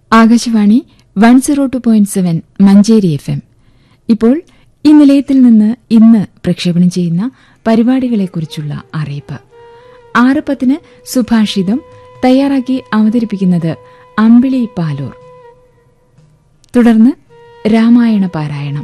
Akashvani one zero two point seven Manjeri F M ഇപ്പോൾ ഈ നിലയത്തിൽ നിന്ന് ഇന്ന് പ്രക്ഷേപണം ചെയ്യുന്ന പരിപാടികളെക്കുറിച്ചുള്ള അറിയിപ്പ് ആറ് പത്തിന് സുഭാഷിതം തയ്യാറാക്കി അവതരിപ്പിക്കുന്നത് അമ്പിളി പാലൂർ തുടർന്ന് രാമായണ പാരായണം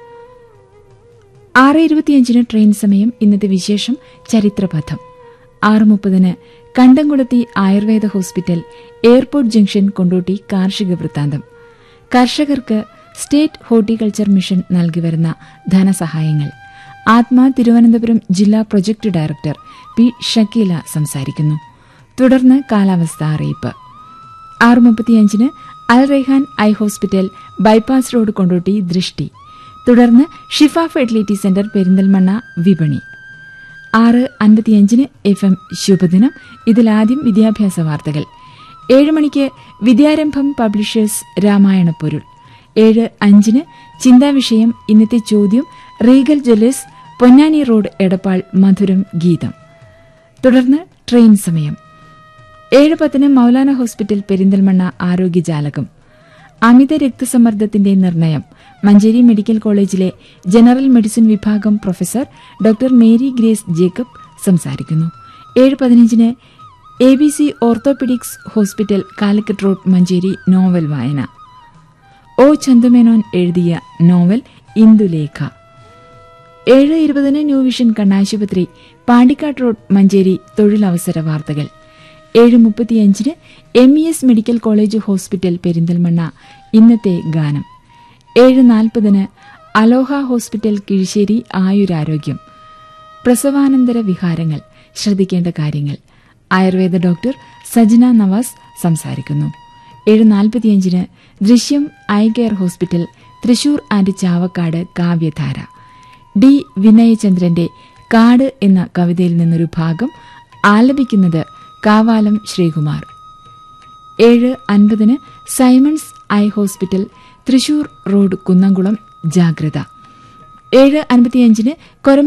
ആറ് ഇരുപത്തിയഞ്ചിന് ട്രെയിൻ സമയം ഇന്നത്തെ വിശേഷം ചരിത്രപഥം ആറ് മുപ്പതിന് Kandamkulathi Ayurveda hospital airport junction Kondotty കാർഷിക വൃത്താന്തം കർഷകർക്ക് സ്റ്റേറ്റ് ഹോർട്ടിക്കൾച്ചർ മിഷൻ നൽകിവരുന്ന ധനസഹായങ്ങൾ ആത്മാ തിരുവനന്തപുരം ജില്ലാ പ്രൊജക്ട് ഡയറക്ടർ പി ഷക്കീല സംസാരിക്കുന്നു തുടർന്ന് കാലാവസ്ഥ അറിയിപ്പ് ആറ് മുപ്പത്തിയഞ്ചിന് Al Rehan eye hospital bypass road Kondotty ദൃഷ്ടി തുടർന്ന് ഷിഫ ഫെർട്ടിലിറ്റി സെന്റർ പെരിന്തൽമണ്ണ വിപണി ആറ് അൻപത്തിയഞ്ചിന് എഫ് എം ശുഭദിനം ഇതിലാദ്യം വിദ്യാഭ്യാസ വാർത്തകൾ ഏഴ് മണിക്ക് വിദ്യാരംഭം പബ്ലിഷേഴ്സ് രാമായണ പൊരുൾ ഏഴ് അഞ്ചിന് ചിന്താവിഷയം ഇന്നത്തെ ചോദ്യം Regal jewellers Ponnani road Edappal മധുരം ഗീതം തുടർന്ന് ട്രെയിൻ സമയം ഏഴ് പത്തിന് മൌലാന ഹോസ്പിറ്റൽ പെരിന്തൽമണ്ണ ആരോഗ്യജാലകം അമിത രക്തസമ്മർദ്ദത്തിന്റെ നിർണയം Manjeri medical college general medicine വിഭാഗം professor doctor Mary Grace Jacob സംസാരിക്കുന്നു ഏഴ് പതിനഞ്ചിന് A B C orthopaedics hospital Calicut road Manjeri novel വായന ഒ ചന്തുമേനോൻ എഴുതിയ നോവൽ ഇന്ദുലേഖ ഏഴ് ഇരുപതിന് ന്യൂ വിഷൻ കണ്ണാശുപത്രി പാണ്ടിക്കാട് റോഡ് മഞ്ചേരി തൊഴിലവസര വാർത്തകൾ ഏഴ് മുപ്പത്തിയഞ്ചിന് M E S medical college hospital Perinthalmanna ഇന്നത്തെ ഗാനം ഏഴ് നാൽപ്പതിന് അലോഹ ഹോസ്പിറ്റൽ കിഴിശ്ശേരി ആയുരാരോഗ്യം പ്രസവാനന്തര വിഹാരങ്ങൾ ശ്രദ്ധിക്കേണ്ട കാര്യങ്ങൾ ആയുർവേദ ഡോക്ടർ സജന നവാസ് സംസാരിക്കുന്നു ഏഴ് നാൽപ്പത്തിയഞ്ചിന് ദൃശ്യം eye care hospital Thrissur and Chavakkad കാവ്യധാര ഡി വിനയചന്ദ്രന്റെ കാട് എന്ന കവിതയിൽ നിന്നൊരു ഭാഗം ആലപിക്കുന്നത് കാവാലം ശ്രീകുമാർ ഏഴ് അൻപതിന് Simons eye hospital Thrissur road Kunnamkulam ജാഗ്രത ഏഴ് അൻപത്തിയഞ്ചിന്